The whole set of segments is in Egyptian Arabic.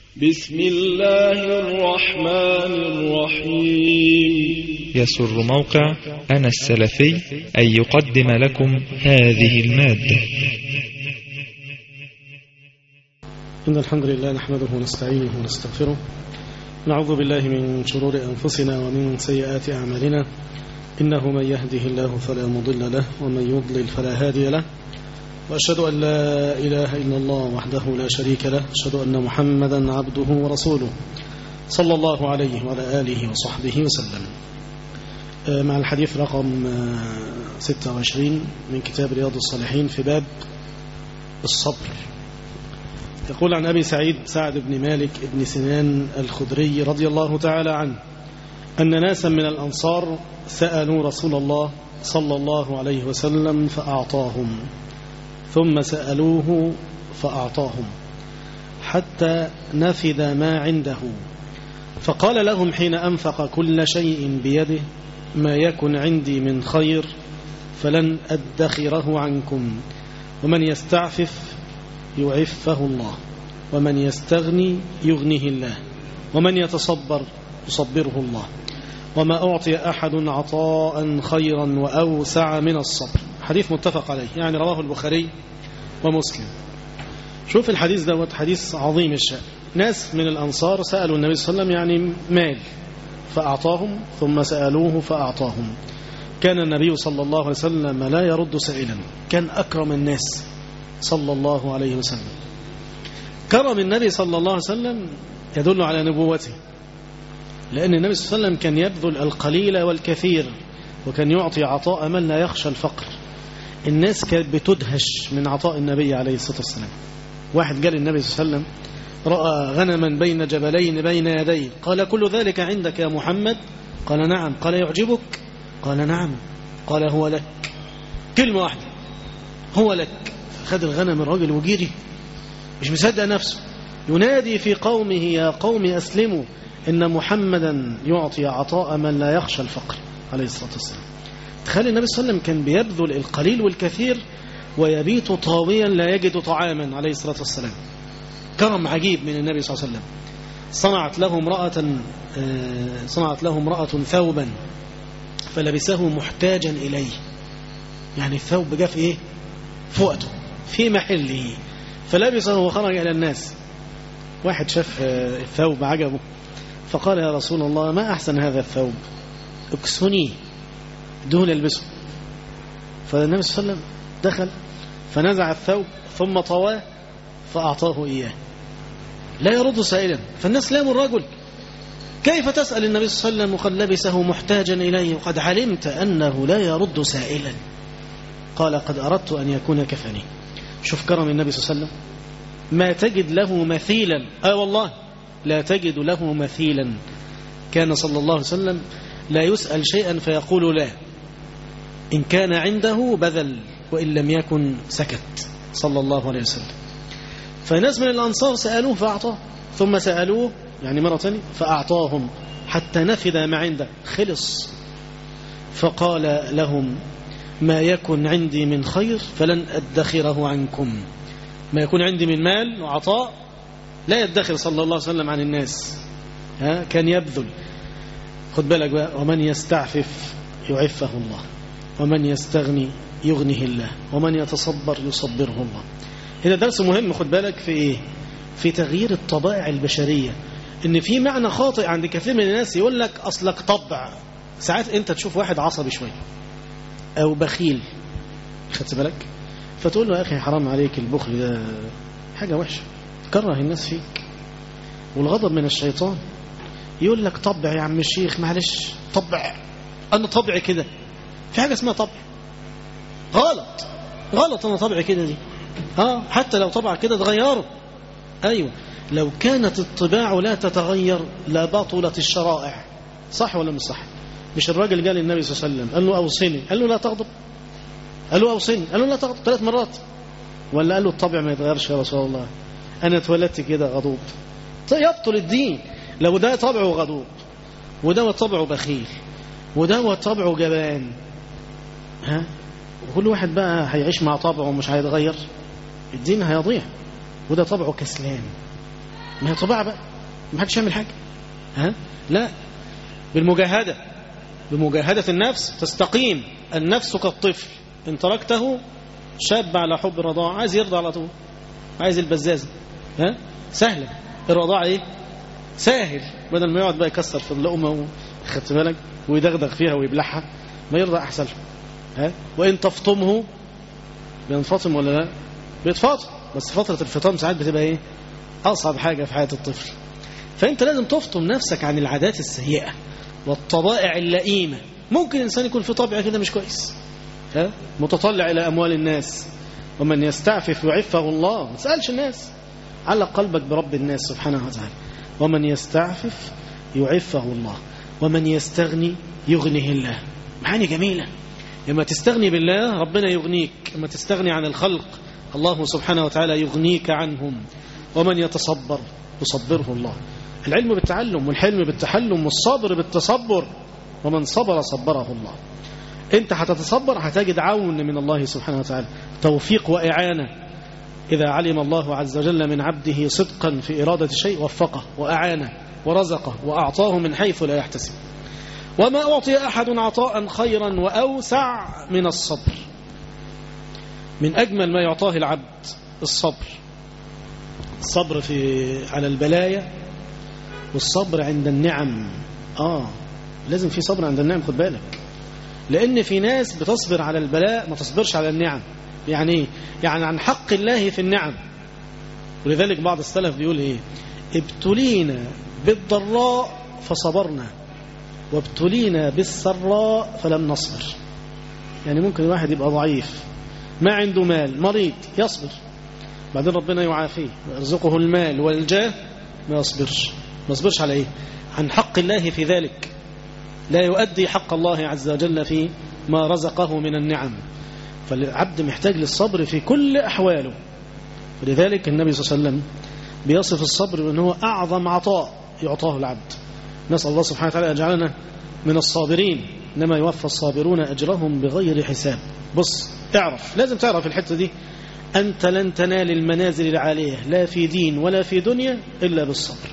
بسم الله الرحمن الرحيم يسر موقع أنا السلفي أن يقدم لكم هذه المادة إن الحمد لله نحمده ونستعينه ونستغفره نعوذ بالله من شرور أنفسنا ومن سيئات أعمالنا إنه من يهده الله فلا مضل له ومن يضلل فلا هادي له وأشهد أن لا إله إلا الله وحده لا شريك له أشهد أن محمدا عبده ورسوله صلى الله عليه وعلى آله وصحبه وسلم مع الحديث رقم 26 من كتاب رياض الصالحين في باب الصبر يقول عن أبي سعيد سعد بن مالك بن سنان الخدري رضي الله تعالى عنه أن ناسا من الأنصار سألوا رسول الله صلى الله عليه وسلم فأعطاهم ثم سألوه فأعطاهم حتى نفد ما عنده فقال لهم حين أنفق كل شيء بيده ما يكن عندي من خير فلن أدخره عنكم ومن يستعفف يعفه الله ومن يستغني يغنيه الله ومن يتصبر يصبره الله وما أعطي أحد عطاء خيرا وأوسع من الصبر حديث متفق عليه يعني رواه البخاري ومسلم شوف الحديث دوت حديث عظيم الشأن ناس من الأنصار سألوا النبي صلى الله عليه وسلم يعني مال فأعطاهم ثم سألوه فأعطاهم كان النبي صلى الله عليه وسلم لا يرد سائلا كان أكرم الناس صلى الله عليه وسلم كرم النبي صلى الله عليه وسلم يدل على نبوته لأن النبي صلى الله عليه وسلم كان يبذل القليل والكثير وكان يعطي عطاء من لا يخشى الفقر الناس كانت بتدهش من عطاء النبي عليه الصلاة والسلام واحد قال النبي صلى الله عليه وسلم رأى غنما بين جبلين بين يديه قال كل ذلك عندك يا محمد قال نعم قال يعجبك قال نعم قال هو لك كلمة واحدة هو لك خد الغنم الراجل وجري مش مصدق نفسه ينادي في قومه يا قوم أسلموا إن محمدا يعطي عطاء من لا يخشى الفقر عليه الصلاة والسلام تخيل النبي صلى الله عليه وسلم كان بيبذل القليل والكثير ويبيت طاويا لا يجد طعاما عليه الصلاة والسلام كرم عجيب من النبي صلى الله عليه وسلم صنعت له امرأة صنعت له امرأة ثوبا فلبسه محتاجا إليه يعني الثوب جاء في إيه فوقته في محله فلبسه وخرج إلى الناس واحد شاف الثوب عجبه فقال يا رسول الله ما أحسن هذا الثوب اكسني دون البسه فالنبي صلى الله عليه وسلم دخل فنزع الثوب ثم طواه فأعطاه إياه لا يرد سائلا فالناس لاموا الرجل كيف تسأل النبي صلى الله عليه وسلم وقد لبسه محتاجا إليه وقد علمت أنه لا يرد سائلا قال قد أردت أن يكون كفني شوف كرم النبي صلى الله عليه وسلم ما تجد له مثيلا آه والله لا تجد له مثيلا كان صلى الله عليه وسلم لا يسأل شيئا فيقول لا إن كان عنده بذل وإن لم يكن سكت صلى الله عليه وسلم فناس من الأنصار سألوه فأعطاه ثم سألوه يعني مرة ثانية فأعطاهم حتى نفذ ما عنده خلص فقال لهم ما يكن عندي من خير فلن أدخره عنكم ما يكون عندي من مال وعطاء لا يدخر صلى الله عليه وسلم عن الناس ها كان يبذل خد بالك بقى ومن يستعفف يعفه الله ومن يستغني يغنيه الله ومن يتصبر يصبره الله هنا درس مهم خد بالك في ايه في تغيير الطبائع البشرية ان في معنى خاطئ عند كثير من الناس يقول لك اصلك طبع ساعات انت تشوف واحد عصبي شويه او بخيل خدت بالك فتقول له يا اخي حرام عليك البخل ده حاجه وحشه تكره الناس فيك والغضب من الشيطان يقول لك طبع يا عم الشيخ معلش طبع انا طبعي كده في حاجه اسمها طبع غلط غلط انا طبعي كده دي اه حتى لو طبع كده تغيره ايوه لو كانت الطباع لا تتغير لبطلت الشرائع صح ولا مش صح مش الراجل قال للنبي صلى الله عليه وسلم قال له اوصني قال له لا تغضب قال له اوصني قال له لا تغضب ثلاث مرات ولا قال له الطبع ما يتغيرش يا رسول الله انا اتولدت كده غضوب يبطل الدين لو ده طبعه غضوب وده طبعه بخيل وده طبعه جبان ها وكل واحد بقى هيعيش مع طبعه ومش هيتغير الدين هيضيع وده طبعه كسلان ما هي طبيعة بقى ما حدش يعمل حاجة ها لا بالمجاهدة بمجاهدة النفس تستقيم النفس كالطفل إن تركته شاب على حب الرضاعة عايز يرضى على طول عايز البزازة ها سهلة الرضاعة ايه سهل بدل ما يقعد بقى يكسر في اللقمة خدت بالك ويدغدغ فيها ويبلعها ما يرضى أحسن له ها وإن تفطمه بينفطم ولا لا بيتفاطم بس فترة الفطام ساعات بتبقى ايه أصعب حاجة في حياة الطفل فأنت لازم تفطم نفسك عن العادات السيئة والطبائع اللئيمة ممكن الإنسان يكون في طبع كده مش كويس ها متطلع إلى أموال الناس ومن يستعفف يعفه الله ما تسألش الناس علق قلبك برب الناس سبحانه وتعالى ومن يستعفف يعفه الله ومن يستغني يغنيه الله معاني جميلة لما تستغني بالله ربنا يغنيك لما تستغني عن الخلق الله سبحانه وتعالى يغنيك عنهم ومن يتصبر يصبره الله العلم بالتعلم والحلم بالتحلم والصبر بالتصبر ومن صبر صبره الله انت هتتصبر هتجد عون من الله سبحانه وتعالى توفيق وإعانة إذا علم الله عز وجل من عبده صدقا في إرادة شيء وفقه وأعانه ورزقه وأعطاه من حيث لا يحتسب وما أعطي أحد عطاء خيرا وأوسع من الصبر من أجمل ما يعطاه العبد الصبر الصبر في على البلايا والصبر عند النعم آه لازم في صبر عند النعم خد بالك لأن في ناس بتصبر على البلاء ما تصبرش على النعم يعني ايه؟ يعني عن حق الله في النعم ولذلك بعض السلف بيقول ايه ابتلينا بالضراء فصبرنا وابتلينا بالسراء فلم نصبر يعني ممكن الواحد يبقى ضعيف ما عنده مال مريض يصبر بعدين ربنا يعافيه ويرزقه المال والجاه ما يصبرش ما يصبرش على ايه عن حق الله في ذلك لا يؤدي حق الله عز وجل في ما رزقه من النعم فالعبد محتاج للصبر في كل أحواله ولذلك النبي صلى الله عليه وسلم بيصف الصبر بأنه أعظم عطاء يعطاه العبد نسأل الله سبحانه وتعالى يجعلنا من الصابرين إنما يوفى الصابرون أجرهم بغير حساب بص اعرف لازم تعرف الحتة دي أنت لن تنال المنازل العالية لا في دين ولا في دنيا إلا بالصبر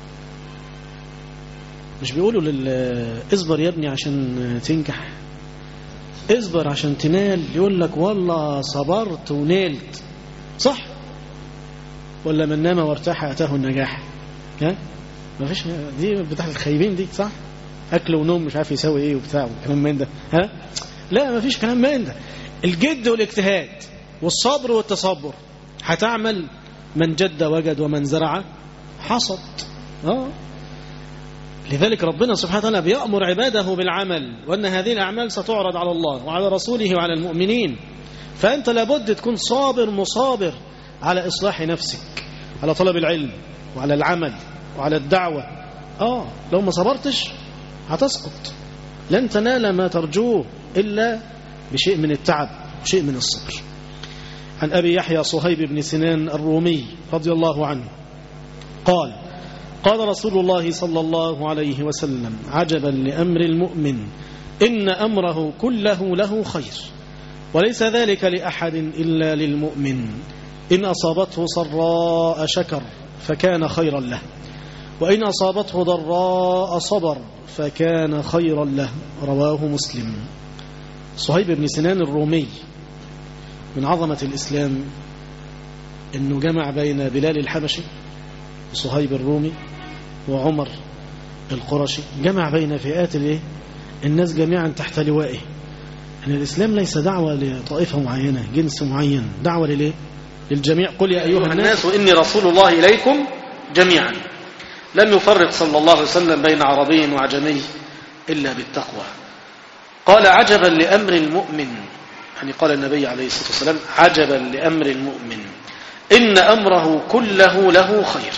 مش بيقولوا لل اصبر يا ابني عشان تنجح اصبر عشان تنال يقول لك والله صبرت ونالت صح ولا من نام وارتاح اتاه النجاح ها ما فيش دي بتاع الخايبين دي صح اكل ونوم مش عارف يساوي ايه وبتاع وكلام من ده ها لا ما فيش كلام من ده الجد والاجتهاد والصبر والتصبر هتعمل من جد وجد ومن زرع حصد اه لذلك ربنا سبحانه وتعالى بيأمر عباده بالعمل وأن هذه الأعمال ستعرض على الله وعلى رسوله وعلى المؤمنين فأنت لابد تكون صابر مصابر على إصلاح نفسك على طلب العلم وعلى العمل وعلى الدعوة آه لو ما صبرتش هتسقط لن تنال ما ترجوه إلا بشيء من التعب وشيء من الصبر عن أبي يحيى صهيب بن سنان الرومي رضي الله عنه قال قال رسول الله صلى الله عليه وسلم عجبا لأمر المؤمن إن أمره كله له خير وليس ذلك لأحد إلا للمؤمن إن أصابته صراء شكر فكان خيرا له وإن أصابته ضراء صبر فكان خيرا له رواه مسلم صهيب بن سنان الرومي من عظمة الإسلام أنه جمع بين بلال الحبشي وصهيب الرومي وعمر القرشي جمع بين فئات الايه الناس جميعا تحت لوائه ان الاسلام ليس دعوه لطائفه معينه جنس معين دعوه للايه للجميع قل يا ايها الناس واني رسول الله اليكم جميعا لم يفرق صلى الله عليه وسلم بين عربي وعجمي الا بالتقوى قال عجبا لامر المؤمن يعني قال النبي عليه الصلاه والسلام عجبا لامر المؤمن ان امره كله له خير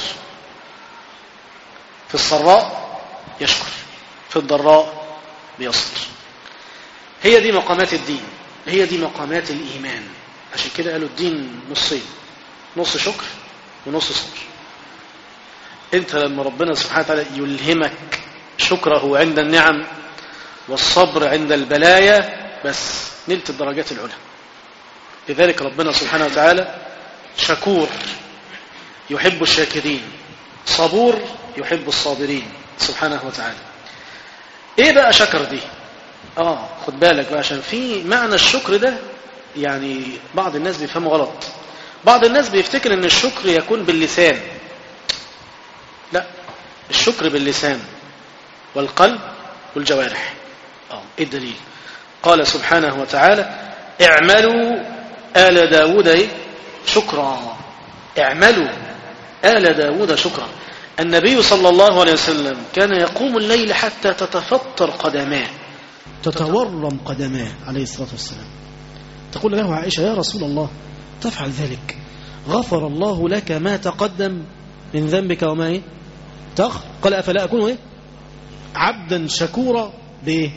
في السراء يشكر في الضراء بيصبر هي دي مقامات الدين هي دي مقامات الإيمان عشان كده قالوا الدين نصين نص شكر ونص صبر انت لما ربنا سبحانه وتعالى يلهمك شكره عند النعم والصبر عند البلايا بس نلت الدرجات العلى لذلك ربنا سبحانه وتعالى شكور يحب الشاكرين صبور يحب الصابرين سبحانه وتعالى ايه بقى شكر دي اه خد بالك بقى عشان في معنى الشكر ده يعني بعض الناس بيفهموا غلط بعض الناس بيفتكر ان الشكر يكون باللسان لا الشكر باللسان والقلب والجوارح اه ايه الدليل قال سبحانه وتعالى اعملوا آل داود ايه شكرا اعملوا آل داود شكرا النبي صلى الله عليه وسلم كان يقوم الليل حتى تتفطر قدماه تتورم قدماه عليه الصلاة والسلام تقول له عائشة يا رسول الله تفعل ذلك غفر الله لك ما تقدم من ذنبك وما ايه تأخر قال أفلا أكون ايه عبدا شكورا بايه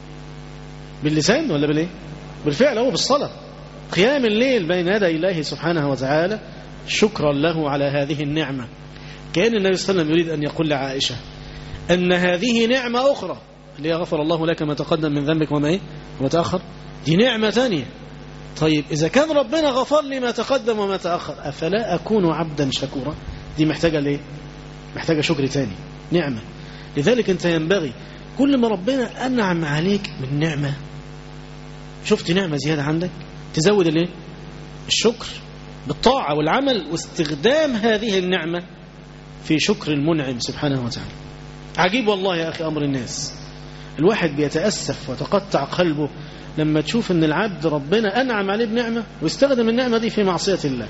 باللسان ولا بالايه بالفعل هو بالصلاة قيام الليل بين يدي الله سبحانه وتعالى شكرا له على هذه النعمة كان النبي صلى الله عليه وسلم يريد أن يقول لعائشة أن هذه نعمة أخرى اللي هي غفر الله لك ما تقدم من ذنبك وما إيه وما تأخر دي نعمة ثانية طيب إذا كان ربنا غفر لي ما تقدم وما تأخر أفلا أكون عبدا شكورا دي محتاجة ليه محتاجة شكر تاني نعمة لذلك أنت ينبغي كل ما ربنا أنعم عليك من نعمة شفت نعمة زيادة عندك تزود الايه الشكر بالطاعة والعمل واستخدام هذه النعمة في شكر المنعم سبحانه وتعالى عجيب والله يا أخي أمر الناس الواحد بيتأسف وتقطع قلبه لما تشوف ان العبد ربنا أنعم عليه بنعمة ويستخدم النعمة دي في معصية الله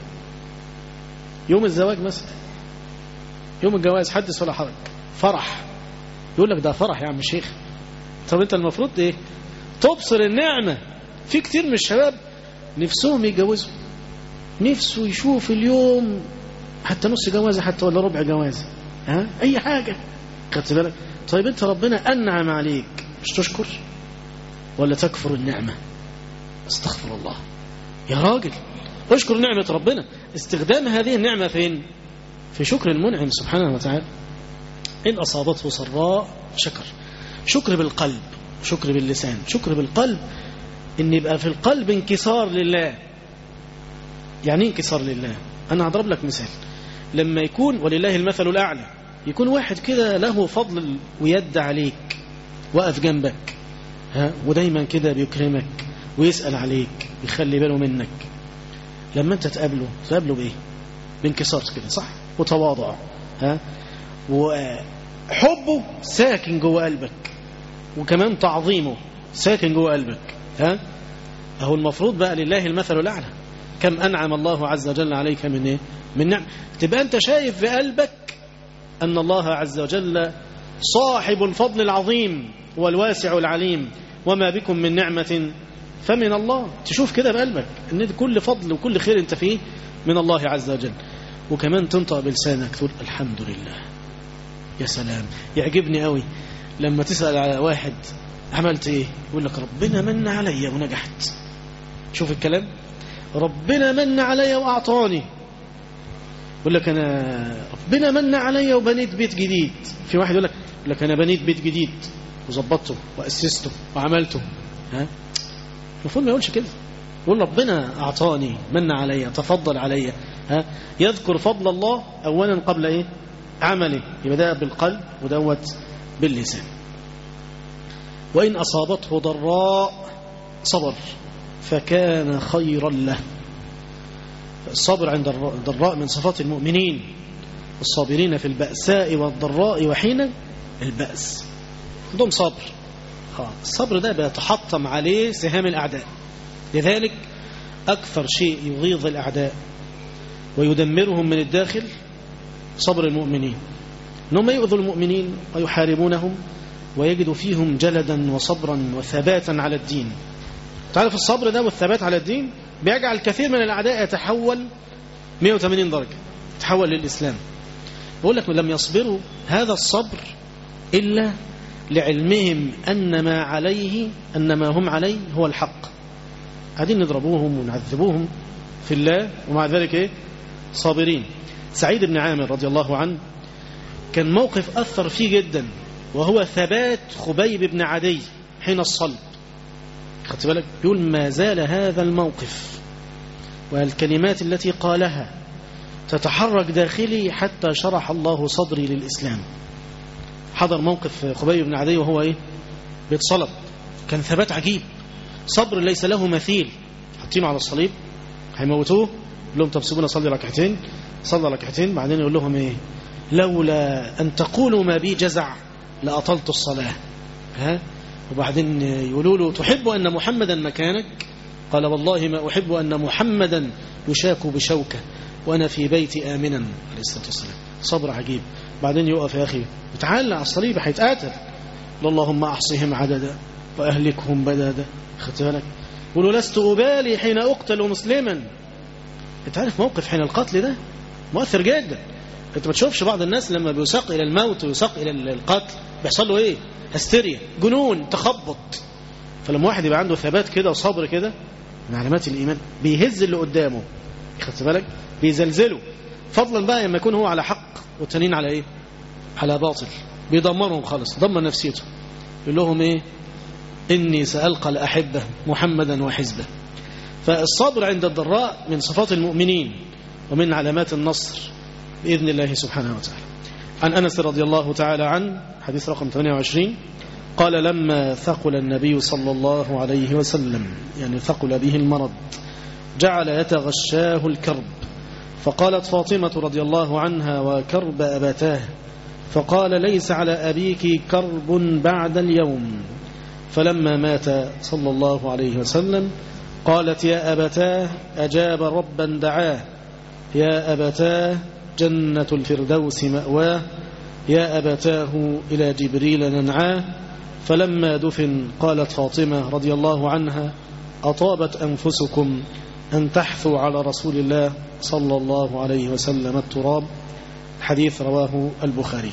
يوم الزواج مثلا يوم الجواز حدث ولا حرج فرح يقول لك ده فرح يا عم الشيخ طب انت المفروض ايه تبصر النعمة في كتير من الشباب نفسهم يتجوزوا نفسه يشوف اليوم حتى نص جوازة حتى ولا ربع جوازة ها اي حاجة خدت بالك طيب انت ربنا انعم عليك مش تشكر ولا تكفر النعمة استغفر الله يا راجل اشكر نعمة ربنا استخدام هذه النعمة فين في شكر المنعم سبحانه وتعالى إن أصابته سراء شكر شكر بالقلب شكر باللسان شكر بالقلب إن يبقى في القلب انكسار لله يعني انكسار لله أنا أضرب لك مثال لما يكون ولله المثل الأعلى يكون واحد كده له فضل ويد عليك وقف جنبك ها ودايما كده بيكرمك ويسأل عليك يخلي باله منك لما انت تقابله تقابله بايه بانكسار كده صح وتواضع ها وحبه ساكن جوه قلبك وكمان تعظيمه ساكن جوه قلبك ها اهو المفروض بقى لله المثل الاعلى كم انعم الله عز وجل عليك من ايه من نعم تبقى انت شايف في قلبك ان الله عز وجل صاحب الفضل العظيم والواسع العليم وما بكم من نعمة فمن الله تشوف كده بقلبك ان كل فضل وكل خير انت فيه من الله عز وجل وكمان تنطق بلسانك تقول الحمد لله يا سلام يعجبني قوي لما تسأل على واحد عملت ايه يقول لك ربنا من عليا ونجحت شوف الكلام ربنا من عليا واعطاني يقول لك انا ربنا من عليا وبنيت بيت جديد في واحد يقول لك يقول لك انا بنيت بيت جديد وظبطته واسسته وعملته ها المفروض ما يقولش كده يقول ربنا اعطاني من عليا تفضل عليا ها يذكر فضل الله اولا قبل ايه عمله يبقى ده بالقلب ودوت باللسان وان اصابته ضراء صبر فكان خيرا له الصبر عند الضراء من صفات المؤمنين الصابرين في البأساء والضراء وحين البأس عندهم صبر الصبر ده بيتحطم عليه سهام الأعداء لذلك أكثر شيء يغيظ الأعداء ويدمرهم من الداخل صبر المؤمنين أنهم يؤذوا المؤمنين ويحاربونهم ويجدوا فيهم جلدا وصبرا وثباتا على الدين تعرف الصبر ده والثبات على الدين بيجعل كثير من الأعداء يتحول 180 درجة يتحول للإسلام يقول لك لم يصبروا هذا الصبر إلا لعلمهم أن ما عليه أن ما هم عليه هو الحق قاعدين نضربوهم ونعذبوهم في الله ومع ذلك إيه؟ صابرين سعيد بن عامر رضي الله عنه كان موقف أثر فيه جدا وهو ثبات خبيب بن عدي حين الصلب خدت بالك بيقول ما زال هذا الموقف والكلمات التي قالها تتحرك داخلي حتى شرح الله صدري للإسلام حضر موقف خبيب بن عدي وهو إيه بيتصلب كان ثبات عجيب صبر ليس له مثيل حاطينه على الصليب هيموتوه يقول لهم طب سيبونا صلي ركعتين صلى ركعتين بعدين يقول لهم ايه لولا ان تقولوا ما بي جزع لاطلت الصلاه ها وبعدين يقولوا له تحب ان محمدا مكانك قال والله ما احب ان محمدا يشاك بشوكه وانا في بيتي امنا عليه الصلاه والسلام صبر عجيب بعدين يقف يا اخي يتعلق على الصليب هيتقاتل اللهم احصهم عددا واهلكهم بددا خدت بالك يقولوا لست ابالي حين اقتل مسلما انت عارف موقف حين القتل ده مؤثر جدا انت ما تشوفش بعض الناس لما بيساق الى الموت ويساق الى القتل بيحصل له ايه هستيريا جنون تخبط فلما واحد يبقى عنده ثبات كده وصبر كده من علامات الايمان بيهز اللي قدامه خدت بالك بيزلزله فضلا بقى لما يكون هو على حق والتانيين على ايه على باطل بيدمرهم خالص دمر نفسيته يقول لهم ايه اني سالقى الاحبه محمدا وحزبه فالصبر عند الضراء من صفات المؤمنين ومن علامات النصر بإذن الله سبحانه وتعالى عن أنس رضي الله تعالى عنه حديث رقم 28 قال لما ثقل النبي صلى الله عليه وسلم يعني ثقل به المرض جعل يتغشاه الكرب فقالت فاطمة رضي الله عنها وكرب أبتاه فقال ليس على أبيك كرب بعد اليوم فلما مات صلى الله عليه وسلم قالت يا أبتاه أجاب ربا دعاه يا أبتاه جنة الفردوس مأواه يا أبتاه إلى جبريل ننعاه فلما دفن قالت فاطمة رضي الله عنها أطابت أنفسكم أن تحثوا على رسول الله صلى الله عليه وسلم التراب حديث رواه البخاري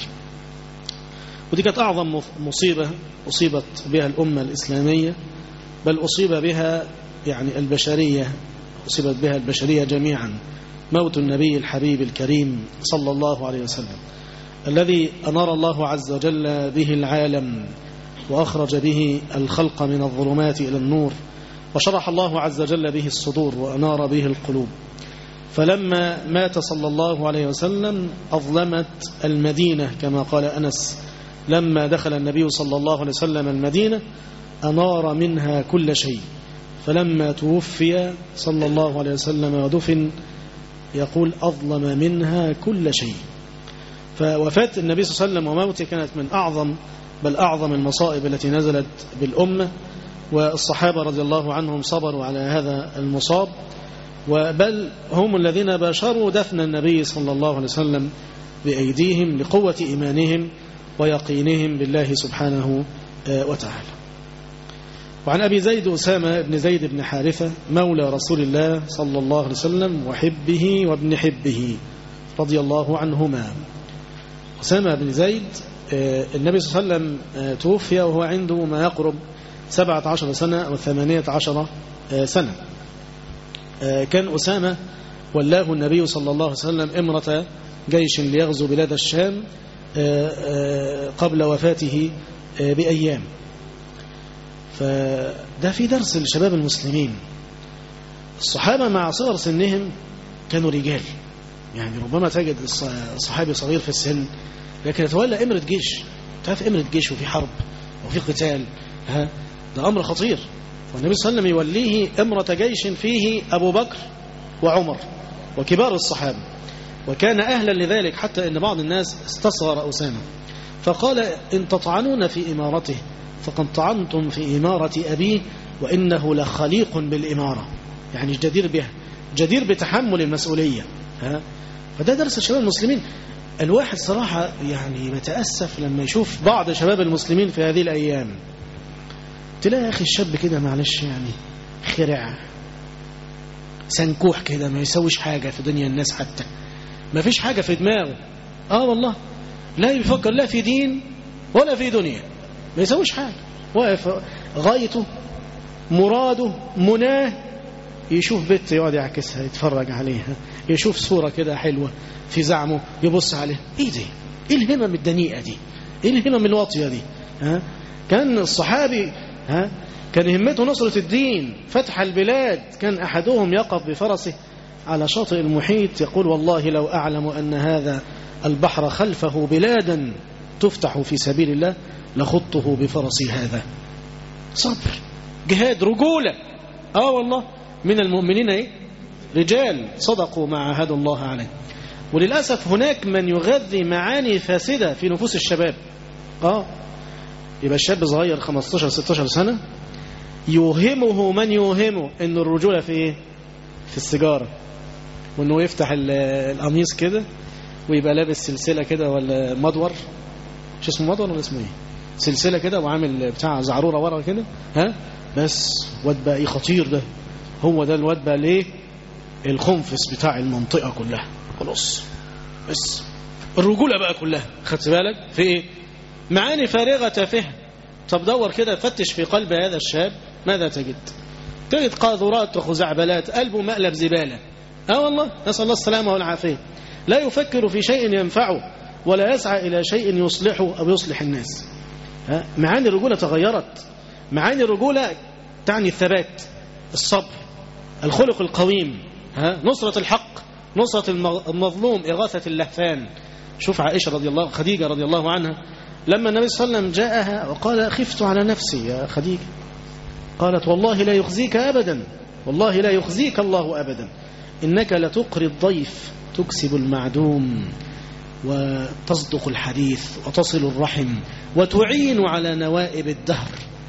ودي كانت أعظم مصيبة أصيبت بها الأمة الإسلامية بل أصيب بها يعني البشرية أصيبت بها البشرية جميعا موت النبي الحبيب الكريم صلى الله عليه وسلم الذي أنار الله عز وجل به العالم وأخرج به الخلق من الظلمات إلى النور وشرح الله عز وجل به الصدور وأنار به القلوب فلما مات صلى الله عليه وسلم أظلمت المدينة كما قال أنس لما دخل النبي صلى الله عليه وسلم المدينة أنار منها كل شيء فلما توفي صلى الله عليه وسلم ودفن يقول أظلم منها كل شيء فوفاة النبي صلى الله عليه وسلم وموته كانت من أعظم بل أعظم المصائب التي نزلت بالأمة والصحابة رضي الله عنهم صبروا على هذا المصاب وبل هم الذين باشروا دفن النبي صلى الله عليه وسلم بأيديهم لقوة إيمانهم ويقينهم بالله سبحانه وتعالى وعن أبي زيد أسامة بن زيد بن حارثة مولى رسول الله صلى الله عليه وسلم وحبه وابن حبه رضي الله عنهما أسامة بن زيد النبي صلى الله عليه وسلم توفي وهو عنده ما يقرب سبعة عشر سنة أو ثمانية عشر سنة كان أسامة ولاه النبي صلى الله عليه وسلم إمرة جيش ليغزو بلاد الشام قبل وفاته بأيام فده في درس لشباب المسلمين الصحابة مع صغر سنهم كانوا رجال يعني ربما تجد الصحابي صغير في السن لكن يتولى إمرة جيش تعرف إمرة جيش وفي حرب وفي قتال ها ده أمر خطير والنبي صلى الله عليه وسلم يوليه إمرة جيش فيه أبو بكر وعمر وكبار الصحابة وكان أهلا لذلك حتى أن بعض الناس استصغر أسامة فقال إن تطعنون في إمارته فقد طعنتم في إمارة أبيه وإنه لخليق بالإمارة يعني جدير بها جدير بتحمل المسؤولية ها؟ فده درس الشباب المسلمين الواحد صراحة يعني متأسف لما يشوف بعض شباب المسلمين في هذه الأيام تلاقي يا أخي الشاب كده معلش يعني خرع سنكوح كده ما يسويش حاجة في دنيا الناس حتى ما فيش حاجة في دماغه آه والله لا يفكر لا في دين ولا في دنيا ما يسويش حاجة واقف غايته مراده مناه يشوف بنت يقعد يعكسها يتفرج عليها يشوف صورة كده حلوة في زعمه يبص عليها ايه دي ايه الهمم الدنيئة دي ايه الهمم الواطية دي ها كان الصحابي ها كان همته نصرة الدين فتح البلاد كان أحدهم يقف بفرسه على شاطئ المحيط يقول والله لو أعلم أن هذا البحر خلفه بلادا تفتح في سبيل الله لخطه بفرسي هذا صبر جهاد رجولة آه والله من المؤمنين إيه؟ رجال صدقوا ما عاهدوا الله عليه وللأسف هناك من يغذي معاني فاسدة في نفوس الشباب آه يبقى الشاب صغير 15 16 سنة يوهمه من يوهمه ان الرجولة في ايه في السيجارة وانه يفتح القميص كده ويبقى لابس سلسلة كده ولا مدور مش اسمه مدور ولا اسمه ايه سلسلة كده وعامل بتاع زعرورة ورا كده ها بس واد بقى ايه خطير ده هو ده الواد بقى ليه الخنفس بتاع المنطقة كلها خلاص بس الرجولة بقى كلها خدت بالك في ايه معاني فارغة تافهة طب دور كده فتش في قلب هذا الشاب ماذا تجد تجد قاذورات وخزعبلات قلبه مقلب زبالة اه والله نسأل الله السلامة والعافية لا يفكر في شيء ينفعه ولا يسعى إلى شيء يصلحه أو يصلح الناس ها؟ معاني الرجولة تغيرت معاني الرجولة تعني الثبات الصبر الخلق القويم ها؟ نصرة الحق نصرة المظلوم إغاثة اللهفان شوف عائشة رضي الله خديجة رضي الله عنها لما النبي صلى الله عليه وسلم جاءها وقال خفت على نفسي يا خديجة قالت والله لا يخزيك أبدا والله لا يخزيك الله أبدا إنك لتقري الضيف تكسب المعدوم وتصدق الحديث وتصل الرحم وتعين على نوائب الدهر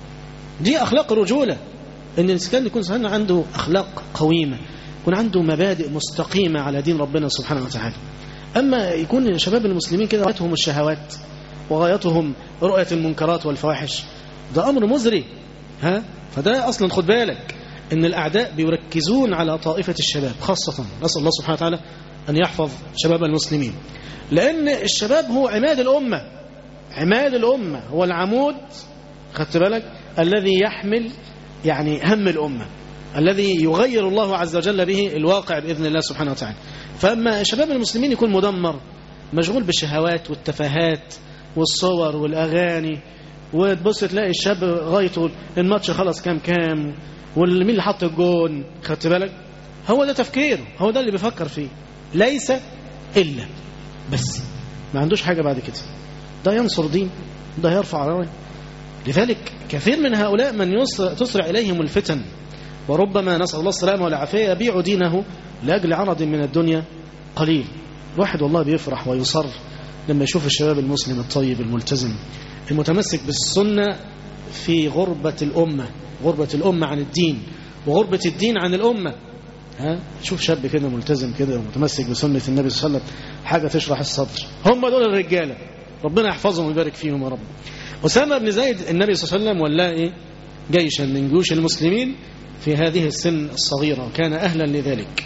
دي أخلاق الرجولة إن الإنسان يكون سبحانه عنده أخلاق قويمة يكون عنده مبادئ مستقيمة على دين ربنا سبحانه وتعالى أما يكون شباب المسلمين كده غايتهم الشهوات وغايتهم رؤية المنكرات والفواحش ده أمر مزري ها فده أصلا خد بالك إن الأعداء بيركزون على طائفة الشباب خاصة نسأل الله سبحانه وتعالى أن يحفظ شباب المسلمين لأن الشباب هو عماد الأمة عماد الأمة هو العمود خدت بالك الذي يحمل يعني هم الأمة الذي يغير الله عز وجل به الواقع بإذن الله سبحانه وتعالى فأما شباب المسلمين يكون مدمر مشغول بالشهوات والتفاهات والصور والأغاني وتبص تلاقي الشاب غايته الماتش خلص كام كام والمين اللي حط الجون خدت بالك هو ده تفكيره هو ده اللي بيفكر فيه ليس إلا بس ما عندوش حاجة بعد كده ده ينصر دين ده يرفع رايه لذلك كثير من هؤلاء من تسرع إليهم الفتن وربما نسأل الله السلامة والعافية يبيع دينه لأجل عرض من الدنيا قليل الواحد والله بيفرح ويصر لما يشوف الشباب المسلم الطيب الملتزم المتمسك بالسنة في غربة الأمة غربة الأمة عن الدين وغربة الدين عن الأمة ها شوف شاب كده ملتزم كده ومتمسك بسنة النبي صلى الله عليه وسلم حاجة تشرح الصدر هم دول الرجالة ربنا يحفظهم ويبارك فيهم يا رب أسامة بن زيد النبي صلى الله عليه وسلم ولا إيه جيشا من جيوش المسلمين في هذه السن الصغيرة وكان أهلا لذلك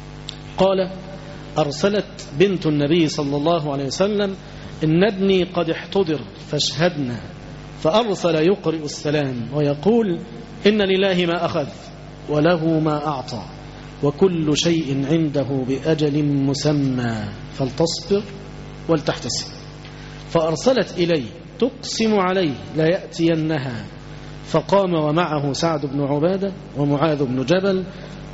قال أرسلت بنت النبي صلى الله عليه وسلم إن ابني قد احتضر فاشهدنا فأرسل يقرئ السلام ويقول إن لله ما أخذ وله ما أعطى وكل شيء عنده بأجل مسمى فلتصبر ولتحتسب فأرسلت إلي تقسم عليه لا يأتينها فقام ومعه سعد بن عبادة ومعاذ بن جبل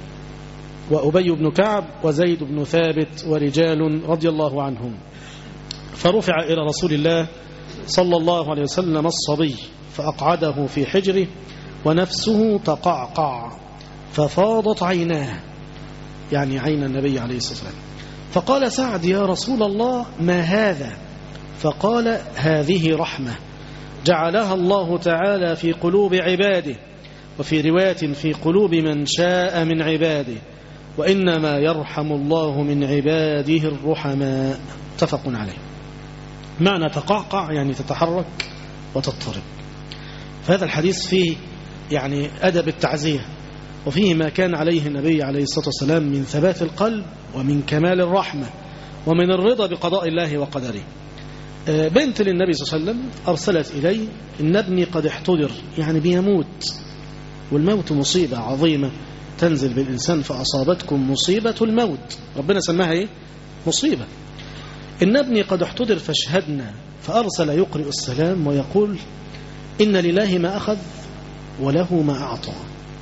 وأبي بن كعب وزيد بن ثابت ورجال رضي الله عنهم فرفع إلى رسول الله صلى الله عليه وسلم الصبي فأقعده في حجره ونفسه تقعقع ففاضت عيناه يعني عين النبي عليه الصلاة والسلام فقال سعد يا رسول الله ما هذا فقال هذه رحمة جعلها الله تعالى في قلوب عباده وفي رواية في قلوب من شاء من عباده وإنما يرحم الله من عباده الرحماء متفق عليه معنى تقعقع يعني تتحرك وتضطرب فهذا الحديث فيه يعني أدب التعزية وفيه ما كان عليه النبي عليه الصلاة والسلام من ثبات القلب ومن كمال الرحمة ومن الرضا بقضاء الله وقدره بنت للنبي صلى الله عليه وسلم أرسلت إلي إن ابني قد احتضر يعني بيموت والموت مصيبة عظيمة تنزل بالإنسان فأصابتكم مصيبة الموت ربنا سماها إيه؟ مصيبة إن ابني قد احتضر فاشهدنا فأرسل يقرئ السلام ويقول إن لله ما أخذ وله ما أعطى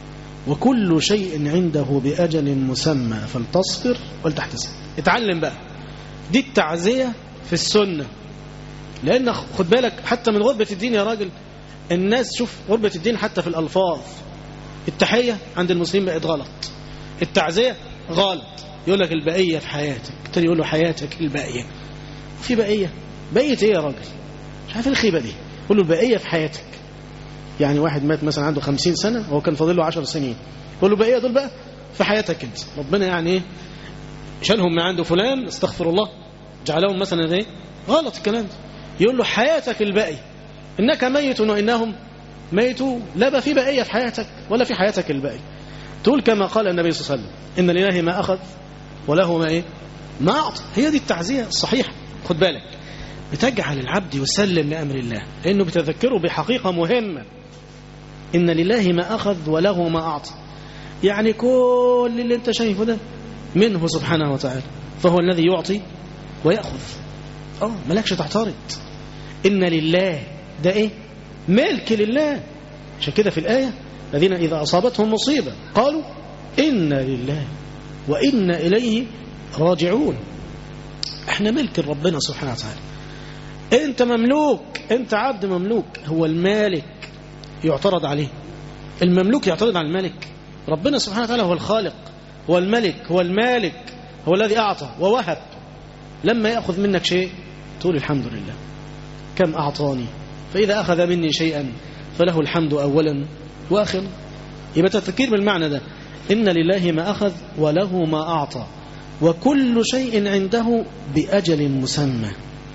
وكل شيء عنده بأجل مسمى فلتصبر ولتحتسب اتعلم بقى دي التعزية في السنة لأن خد بالك حتى من غربة الدين يا راجل الناس شوف غربة الدين حتى في الألفاظ التحية عند المسلمين بقت غلط التعزية غلط يقول لك البقية في حياتك التاني يقول له حياتك البقية في بقية بقية ايه يا راجل مش عارف الخيبة دي يقول له البقية في حياتك يعني واحد مات مثلا عنده خمسين سنة وهو كان فاضل له عشر سنين يقول له بقية دول بقى في حياتك انت ربنا يعني ايه شالهم من عنده فلان استغفر الله جعلهم مثلا ايه غلط الكلام ده يقول له حياتك الباقي انك ميت وانهم ميتوا لا بقى في بقيه في حياتك ولا في حياتك الباقي تقول كما قال النبي صلى الله عليه وسلم ان لله ما اخذ وله ما ايه ما اعطى هي دي التعزيه الصحيحه خد بالك بتجعل العبد يسلم لامر الله لانه بتذكره بحقيقه مهمه ان لله ما اخذ وله ما اعطى يعني كل اللي انت شايفه ده منه سبحانه وتعالى فهو الذي يعطي ويأخذ اه مالكش تعترض إن لله ده إيه ملك لله عشان كده في الآية الذين إذا أصابتهم مصيبة قالوا إنا لله وإنا إليه راجعون احنا ملك ربنا سبحانه وتعالى انت مملوك انت عبد مملوك هو المالك يعترض عليه المملوك يعترض على الملك ربنا سبحانه وتعالى هو الخالق هو الملك هو المالك هو الذي أعطى ووهب لما يأخذ منك شيء تقول الحمد لله كم أعطاني فإذا أخذ مني شيئا فله الحمد أولا وآخرا يبقى تفكير بالمعنى ده إن لله ما أخذ وله ما أعطى وكل شيء عنده بأجل مسمى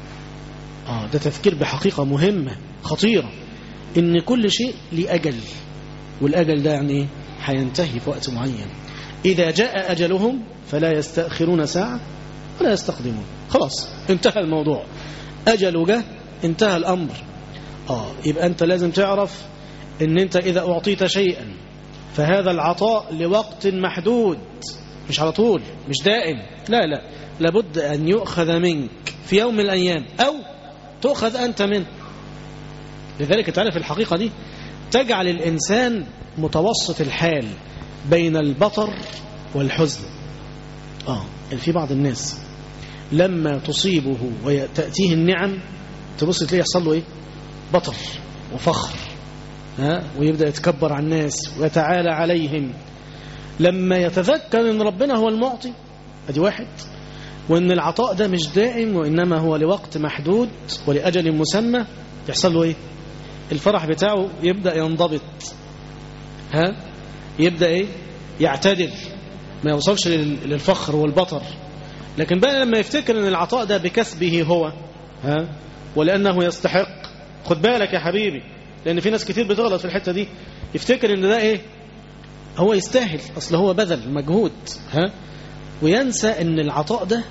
آه ده تفكير بحقيقة مهمة خطيرة إن كل شيء لأجل والأجل ده يعني إيه هينتهي في وقت معين إذا جاء أجلهم فلا يستأخرون ساعة ولا يستقدمون خلاص انتهى الموضوع أجل جه انتهى الأمر آه يبقى أنت لازم تعرف أن أنت إذا أعطيت شيئا فهذا العطاء لوقت محدود مش على طول مش دائم لا لا لابد أن يؤخذ منك في يوم من الأيام أو تؤخذ أنت منه لذلك تعالى في الحقيقة دي تجعل الإنسان متوسط الحال بين البطر والحزن آه في بعض الناس لما تصيبه وتأتيه النعم تبص تلاقيه يحصل له إيه بطر وفخر ها ويبدأ يتكبر على الناس ويتعالى عليهم لما يتذكر ان ربنا هو المعطي ادي واحد وان العطاء ده مش دائم وانما هو لوقت محدود ولاجل مسمى يحصل له ايه الفرح بتاعه يبدا ينضبط ها يبدا ايه يعتدل ما يوصلش للفخر والبطر لكن بقى لما يفتكر ان العطاء ده بكسبه هو ها ولانه يستحق خد بالك يا حبيبي لان في ناس كتير بتغلط في الحته دي يفتكر ان ده ايه هو يستاهل اصل هو بذل مجهود ها وينسى ان العطاء ده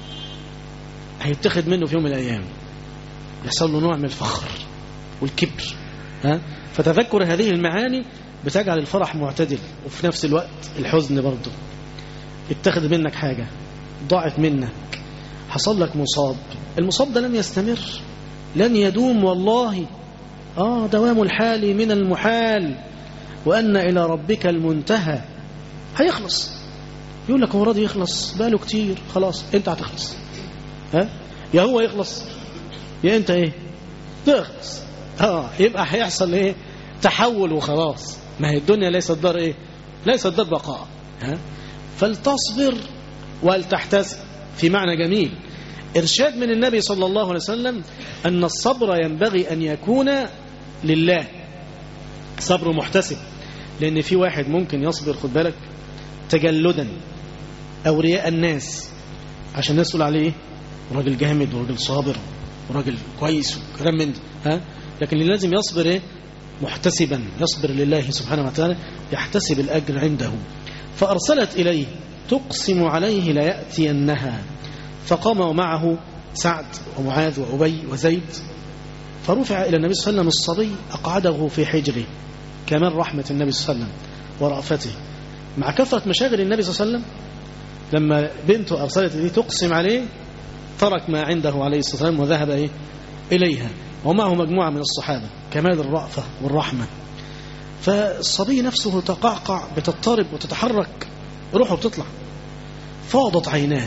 هيتخذ منه في يوم من الايام يحصل له نوع من الفخر والكبر ها فتذكر هذه المعاني بتجعل الفرح معتدل وفي نفس الوقت الحزن برضه اتخذ منك حاجة ضاعت منك حصل لك مصاب المصاب ده لن يستمر لن يدوم والله آه دوام الحال من المحال وأن إلى ربك المنتهى هيخلص يقول لك هو راضي يخلص بقاله كتير خلاص انت هتخلص ها يا هو يخلص يا انت ايه تخلص اه يبقى هيحصل ايه تحول وخلاص ما هي الدنيا ليست دار ايه ليست دار بقاء ها فلتصبر ولتحتسب في معنى جميل إرشاد من النبي صلى الله عليه وسلم أن الصبر ينبغي أن يكون لله صبر محتسب لأن في واحد ممكن يصبر خد بالك تجلدا أو رياء الناس عشان الناس تقول عليه إيه؟ راجل جامد وراجل صابر وراجل كويس وكلام من ده ها لكن اللي لازم يصبر إيه؟ محتسبا يصبر لله سبحانه وتعالى يحتسب الأجر عنده فأرسلت إليه تقسم عليه ليأتينها فقام معه سعد ومعاذ وأبي وزيد فرفع إلى النبي صلى الله عليه وسلم الصبي أقعده في حجره كمال رحمة النبي صلى الله عليه وسلم ورأفته مع كثرة مشاغل النبي صلى الله عليه وسلم لما بنته أرسلت إليه تقسم عليه ترك ما عنده عليه الصلاة والسلام وذهب إيه؟ إليها ومعه مجموعة من الصحابة كمال الرأفة والرحمة فالصبي نفسه تقعقع بتضطرب وتتحرك روحه بتطلع فاضت عيناه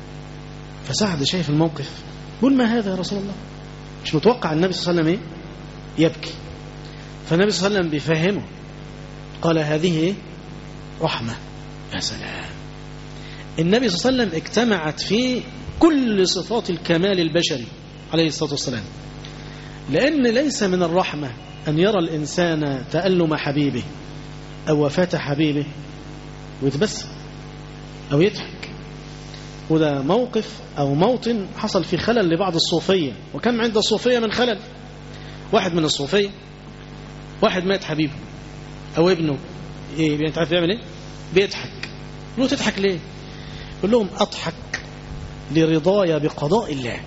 فسعد شايف الموقف قل ما هذا يا رسول الله مش متوقع النبي صلى الله عليه وسلم ايه يبكي فالنبي صلى الله عليه وسلم بيفهمه قال هذه ايه رحمة يا سلام النبي صلى الله عليه وسلم اجتمعت فيه كل صفات الكمال البشري عليه الصلاة والسلام لأن ليس من الرحمة أن يرى الإنسان تألم حبيبه أو وفاة حبيبه ويتبسم أو يضحك وده موقف أو موطن حصل في خلل لبعض الصوفية وكم عند الصوفية من خلل واحد من الصوفية واحد مات حبيبه أو ابنه إيه انت عارف بيعمل إيه بيضحك له تضحك ليه يقول لهم أضحك لرضاي بقضاء الله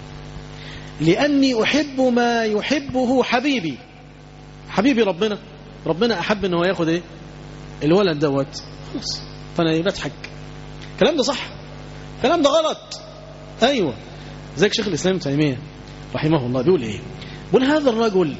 لأني أحب ما يحبه حبيبي حبيبي ربنا ربنا أحب أنه ياخد إيه الولد دوت خلاص فأنا بضحك الكلام ده صح الكلام ده غلط أيوة زيك شيخ الإسلام تيمية رحمه الله بيقول إيه بيقول هذا الرجل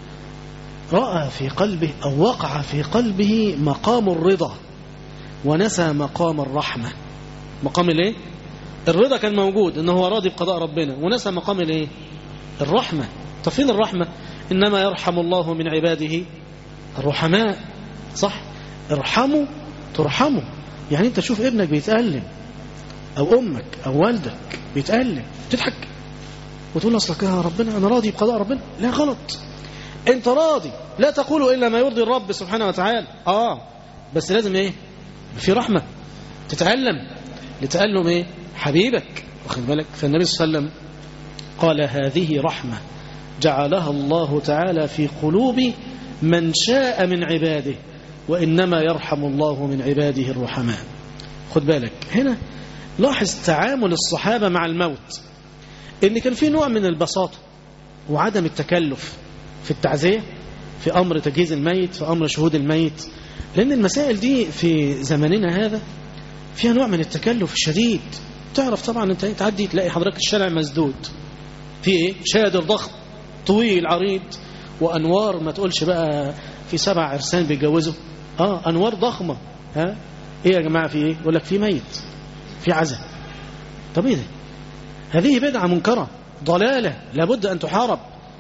رأى في قلبه أو وقع في قلبه مقام الرضا ونسى مقام الرحمة مقام الايه الرضا كان موجود ان هو راضي بقضاء ربنا ونسى مقام الايه الرحمة طب فين الرحمة انما يرحم الله من عباده الرحماء صح ارحموا ترحموا يعني انت شوف ابنك بيتألم او امك او والدك بيتألم تضحك وتقول اصلك يا ربنا انا راضي بقضاء ربنا لا غلط انت راضي لا تقول الا ما يرضي الرب سبحانه وتعالى اه بس لازم ايه في رحمة تتألم لتألم ايه حبيبك واخد بالك فالنبي صلى الله عليه وسلم قال هذه رحمة جعلها الله تعالى في قلوب من شاء من عباده وإنما يرحم الله من عباده الرحماء خد بالك هنا لاحظ تعامل الصحابة مع الموت إن كان في نوع من البساطة وعدم التكلف في التعزية في أمر تجهيز الميت في أمر شهود الميت لأن المسائل دي في زمننا هذا فيها نوع من التكلف الشديد تعرف طبعا انت تعدي تلاقي حضرتك الشارع مسدود في ايه شادر ضخم طويل عريض وانوار ما تقولش بقى في سبع عرسان بيتجوزوا اه انوار ضخمه ها ايه يا جماعه في ايه يقول لك في ميت في عزا طب ايه ده هذه بدعه منكره ضلاله لابد ان تحارب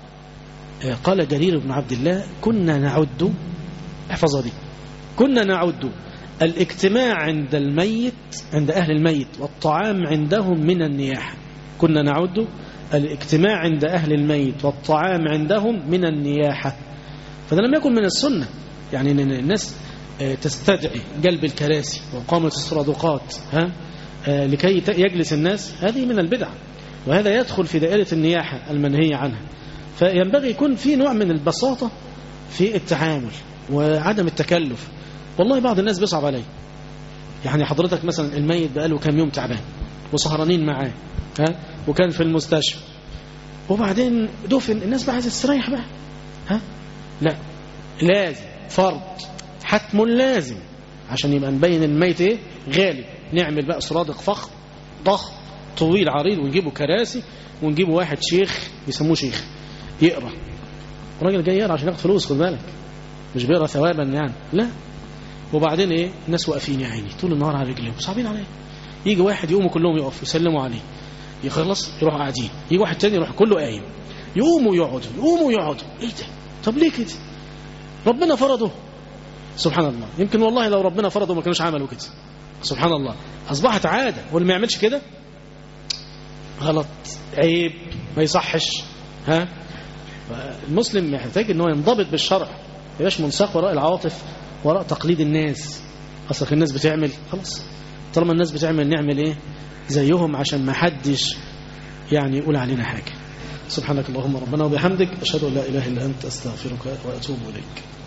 قال جرير بن عبد الله كنا نعد احفظها دي كنا نعد الاجتماع عند الميت عند أهل الميت والطعام عندهم من النياحة كنا نعد الاجتماع عند أهل الميت والطعام عندهم من النياحة فده لم يكن من السنة يعني أن الناس تستدعي قلب الكراسي وقامة الصرادقات ها لكي يجلس الناس هذه من البدع وهذا يدخل في دائرة النياحة المنهية عنها فينبغي يكون في نوع من البساطة في التعامل وعدم التكلف والله بعض الناس بيصعب عليه يعني حضرتك مثلا الميت بقاله كام يوم تعبان وسهرانين معاه ها وكان في المستشفى وبعدين دفن الناس بقى عايزه تستريح بقى ها لا لازم فرض حتم لازم عشان يبقى نبين الميت ايه غالب نعمل بقى سرادق فخم ضخم طويل عريض ونجيبه كراسي ونجيبه واحد شيخ بيسموه شيخ يقرا الراجل جاي يقرا عشان ياخد فلوس خد بالك مش بيقرا ثوابا يعني لا وبعدين ايه الناس واقفين يا عيني طول النهار على رجليهم صعبين عليه يجي واحد يقوموا كلهم يقفوا يسلموا عليه يخلص يروحوا قاعدين يجي واحد تاني يروح كله قايم يقوموا يقعدوا يقوموا يقعدوا ايه ده طب ليه كده ربنا فرضه سبحان الله يمكن والله لو ربنا فرضه ما كانوش عملوا كده سبحان الله اصبحت عاده واللي ما يعملش كده غلط عيب ما يصحش ها المسلم محتاج ان هو ينضبط بالشرع ما يبقاش منساق وراء العواطف وراء تقليد الناس اصلك الناس بتعمل خلاص طالما الناس بتعمل نعمل ايه زيهم عشان ما حدش يعني يقول علينا حاجه سبحانك اللهم ربنا وبحمدك اشهد ان لا اله الا انت استغفرك واتوب اليك